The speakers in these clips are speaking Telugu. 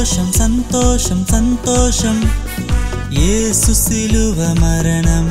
సంతోషం సంతోషం సంతోషం యేసు శిలువ మరణం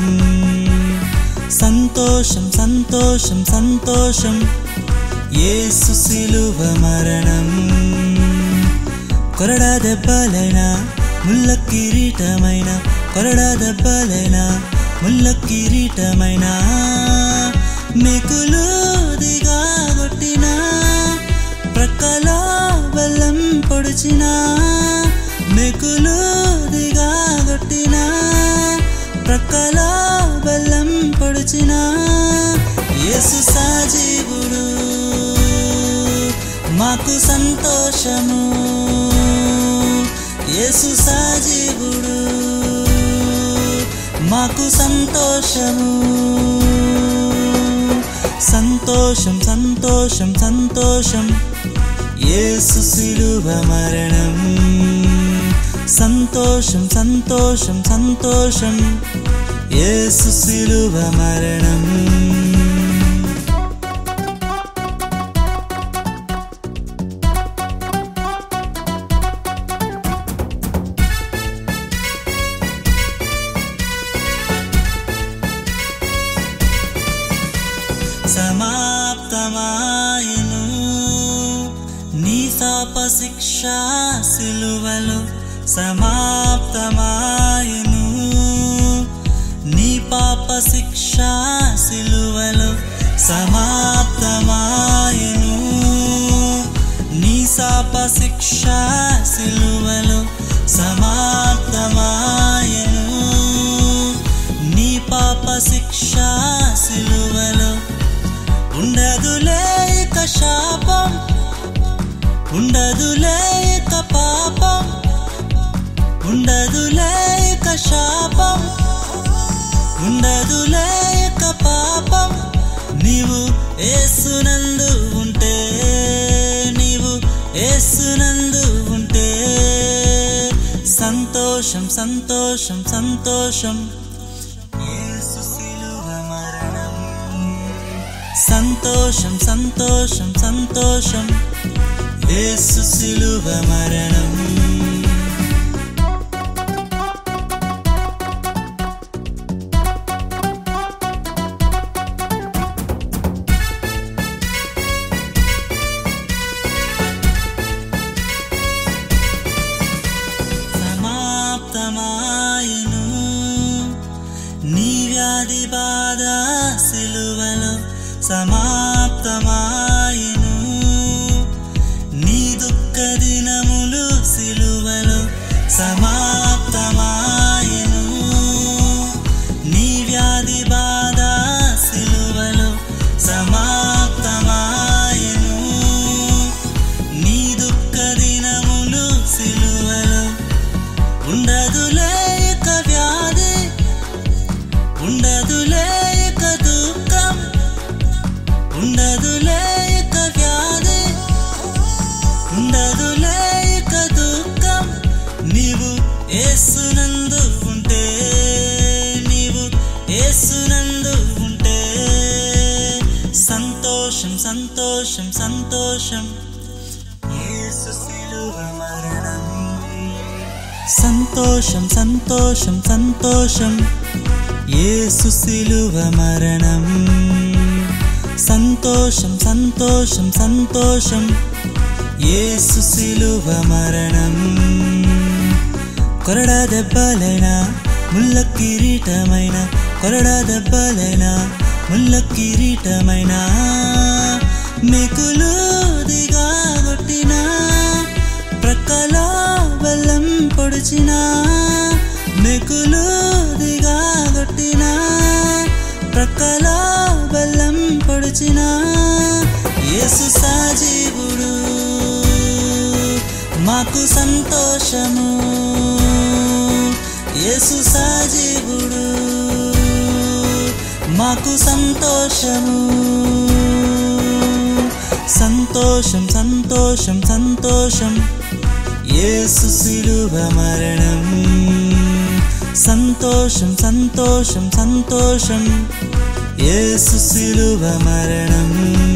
సంతోషం సంతోషం సంతోషం యేసు శిలువ మరణం కొరడా దెబ్బలైన ముళ్ళ కిరీటమైన కొరడా దెబ్బలైన ముళ్ళ కిరీటమైన మెకులు దిగా కొట్టిన ప్రక్కల బెల్లం పొడిచిన మెకులు దిగా కొట్టిన ప్రక్కల బెల్లం పొడిచిన యేసు సాజీవుడు మాకు సంతోషము యేసు సాజీవుడు మాకు సంతోషము సంతోషం సంతోషం సంతోషం యేసు శిలువ మరణం సంతోషం సంతోషం సంతోషం యేసు శిలువ మరణం సమాప్తమాయను నీ శాప శిక్ష సిలువలో సమాప్తమాయను నీ పాప శిక్ష సిలువలో సమాప్తమాయను నీ శాప శిక్ష సిలువలో సమాప్తమాయను నీ పాప శిక్ష సిలువలో ఉండదులే ఇక శాపం ఉండదులే ఇక పాపం ఉండదులే ఇక శాపం ఉండదులే ఇక పాపం నీవు ఏసునందు ఉంటే నీవు ఏసునందు ఉంటే సంతోషం సంతోషం సంతోషం యేసు శిలువ మరణం సంతోషం సంతోషం సంతోషం యేసు శిలువ మరణం సమాప్తమాయను నీ వ్యాధి బాధ సిలువలో సమాప్తమాయను నీ దుఃఖ దినములు సిలువలో సమాప్తమాయను నీ వ్యాధి బాధ సిలువలో సమాప్తమాయను నీ దుఃఖ దినములు సిలువలో ఉండదులే ఇక వ్యాధి ఉండదులే ఇక దుఃఖం ఉండదులే ఇక వ్యాధి ఉండదులే ఇక దుఃఖం నీవు ఏసునందు ఉంటే నీవు ఏసునందు ఉంటే సంతోషం సంతోషం సంతోషం యేసు శిలువ మరణం సంతోషం సంతోషం సంతోషం యేసు శిలువ మరణం సంతోషం సంతోషం సంతోషం యేసు శిలువ మరణం కొరడా దెబ్బలైన ముళ్ళ కిరీటమైన కొరడా దెబ్బలైన ముళ్ళ కిరీటమైన మెకులు దిగా కొట్టిన ప్రక్కల బెల్లం పొడిచిన మెకులు దిగా కొట్టిన ప్రక్కల బెల్లం పొడిచిన యేసు సాజీవుడు మాకు సంతోషము యేసు సాజీవుడు మాకు సంతోషము సంతోషం సంతోషం సంతోషం యేసు శిలువ మరణం సంతోషం సంతోషం సంతోషం యేసు శిలువ మరణం